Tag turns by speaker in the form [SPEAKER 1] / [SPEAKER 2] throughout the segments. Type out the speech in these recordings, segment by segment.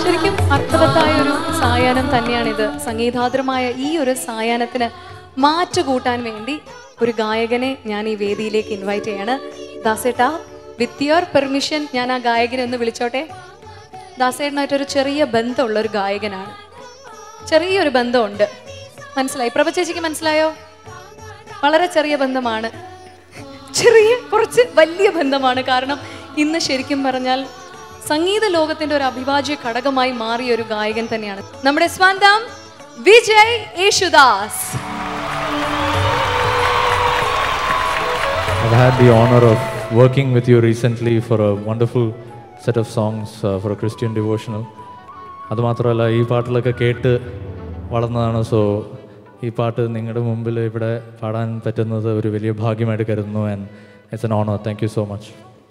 [SPEAKER 1] ശരിക്കും അർത്ഥവത്തായ ഒരു സായാഹ്നം തന്നെയാണിത് സംഗീതാതരമായ ഈ ഒരു സായാഹ്നത്തിന് മാറ്റുകൂട്ടാൻ വേണ്ടി ഒരു ഗായകനെ ഞാൻ ഈ വേദിയിലേക്ക് ഇൻവൈറ്റ് ചെയ്യാണ് ദാസേട്ടാ വിത്ത് യുവർ പെർമിഷൻ ഞാൻ ആ ഗായകനെ ഒന്ന് വിളിച്ചോട്ടെ ദാസേട്ടനായിട്ടൊരു ചെറിയ ബന്ധമുള്ള ഒരു ഗായകനാണ് ചെറിയൊരു ബന്ധമുണ്ട് മനസ്സിലായി പ്രഭ ചേച്ചിക്ക് മനസ്സിലായോ വളരെ ചെറിയ ബന്ധമാണ് ചെറിയ കുറച്ച് വലിയ ബന്ധമാണ് കാരണം ഇന്ന് ശരിക്കും പറഞ്ഞാൽ സംഗീത ലോകത്തിന്റെ ഒരു അവിഭാജ്യ ഘടകമായി മാറിയ ഒരു ഗായകൻ തന്നെയാണ് നമ്മുടെ സ്വന്തം Vijay Yesudas
[SPEAKER 2] I've had the honor of working with you recently for a wonderful set of songs uh, for a Christian devotional. അതുമാത്രമല്ല ഈ പാട്ടിലൊക്കെ കേട്ട് വളർന്നതാണ് സോ ഈ പാട്ട് നിങ്ങളുടെ മുമ്പിൽ ഇവിടെ പാടാൻ പറ്റുന്നത് ഒരു വലിയ ഭാഗ്യമായിട്ട് കരുതുന്നു and it's an honour thank you so much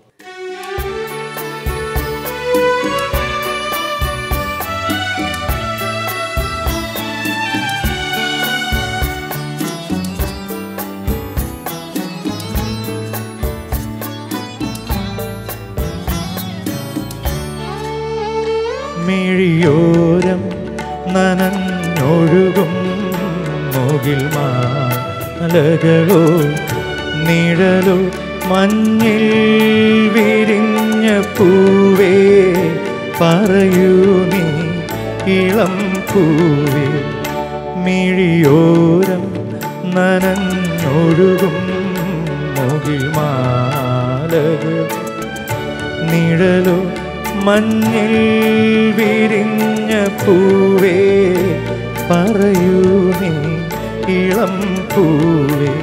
[SPEAKER 2] മിഴിയോരം നനഞ്ഞൊഴുകും മുകിൽ മാലകളോ നിഴലോ മഞ്ഞിൽ വിരിഞ്ഞ പൂവേ പറയൂ നീ ഇളം പൂവേ മിഴിയോരം നനഞ്ഞൊഴുകും മുകിൽ മാലകൾ നിഴലോ മഞ്ഞിൽ വിരിഞ്ഞ പൂവേ പറയൂ നീ ഇളം പൂവേ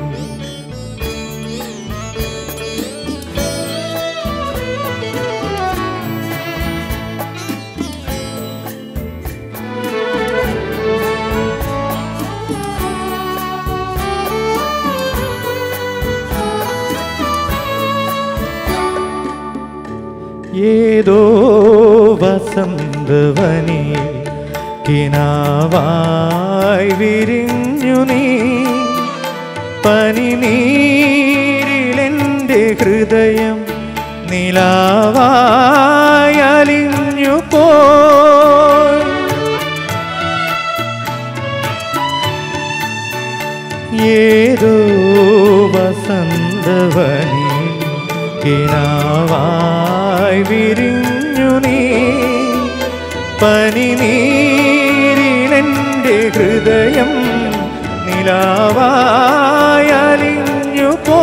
[SPEAKER 2] ഏതോ വസന്തവനി കിനാവായി വിരിഞ്ഞു നീ പനിനീരിലെൻ്റെ ഹൃദയം നിലാവായി അലിഞ്ഞു പോയി ഏതോ വസന്തവനി കിനാവായി വിരിഞ്ഞു നീ പനിനീരിലെൻ്റെ ഹൃദയം നിലാവായി അലിഞ്ഞു പോ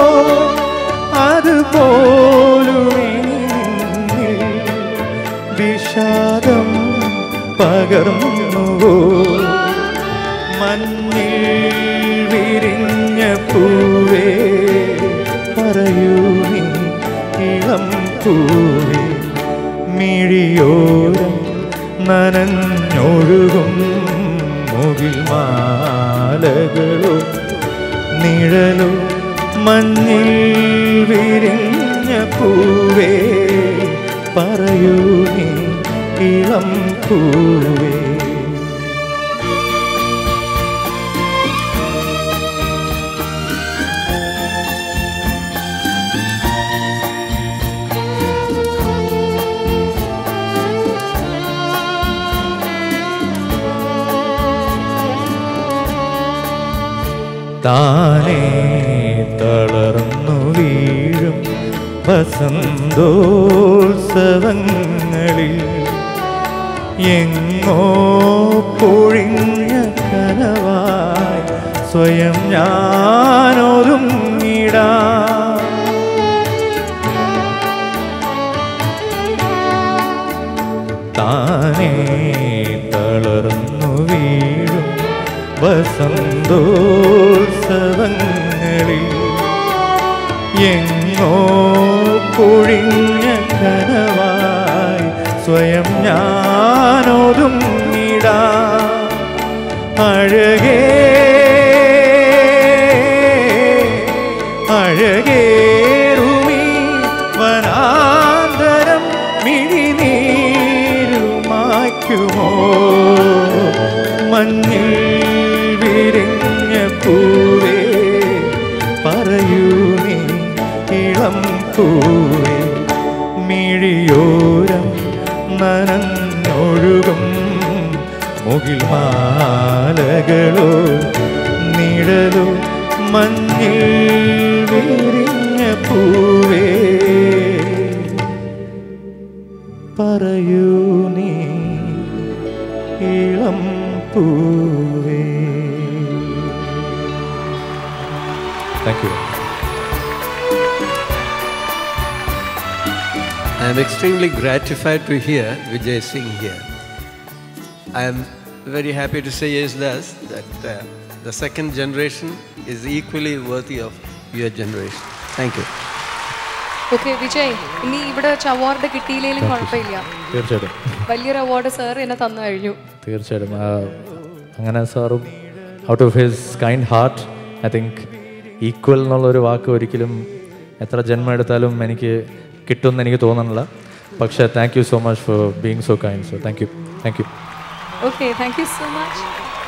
[SPEAKER 2] അതുപോലും എന്നിൽ വിഷാദം പകർന്നുവോ മഞ്ഞിൽ വിരിഞ്ഞ പൂവേ പറയൂ നീ ഇളം പൂവേ മിഴിയോരം നനഞ്ഞൊഴുകും മുകിൽ മാലകളോ നിഴലോ മഞ്ഞിൽ വിരിഞ്ഞ പൂവേ പറയൂ നീ ഇളം പൂവേ താനേ തളർന്നു വീഴും വസന്തോത്സവങ്ങളിൽ എങ്ങോ പൊഴിഞ്ഞ കനവായി സ്വയം ഞാനൊതുങ്ങിടാ താനേ തളർന്നു വീഴും വസന്തോത്സവങ്ങളിൽ എങ്ങോ പൊഴിഞ്ഞ കനവായി സ്വയം ഞാനൊതുങ്ങിടാ അഴകേ അഴകേറുമീ വനാന്തരം മിഴിനീരുമായ്ക്കുമോ മഞ്ഞിൽ വിരിഞ്ഞ പൂവേ പറയൂ നീ ഇളം പൂവേ മിഴിയോരം നനഞ്ഞൊഴുകും മുകിൽ മാലകളോ നിഴലോ മഞ്ഞിൽ വിരിഞ്ഞ പൂവേ പറയൂ നീ ഇളം പൂവേ thank you
[SPEAKER 3] I am extremely gratified to hear Vijay sing here. I am very happy to say yes, thus that uh, the second generation is equally worthy of your generation. Thank you.
[SPEAKER 1] Okay Vijay ഇനി ഇവിടെ വെച്ച് award കിട്ടിയില്ലെങ്കിലും കുഴപ്പമില്ല
[SPEAKER 2] തീർച്ചയായിട്ടും
[SPEAKER 1] വലിയൊരു award sir എന്നെ തന്നു കഴിഞ്ഞു
[SPEAKER 2] തീർച്ചയായിട്ടും ആ, അങ്ങനെ സാറും out of his kind heart I think equal എന്നുള്ളൊരു വാക്ക് ഒരിക്കലും എത്ര ജന്മം എടുത്താലും എനിക്ക് കിട്ടുമെന്ന് എനിക്ക് തോന്നുന്നില്ല പക്ഷേ thank you so much for being so kind so thank you thank you
[SPEAKER 1] okay thank you so much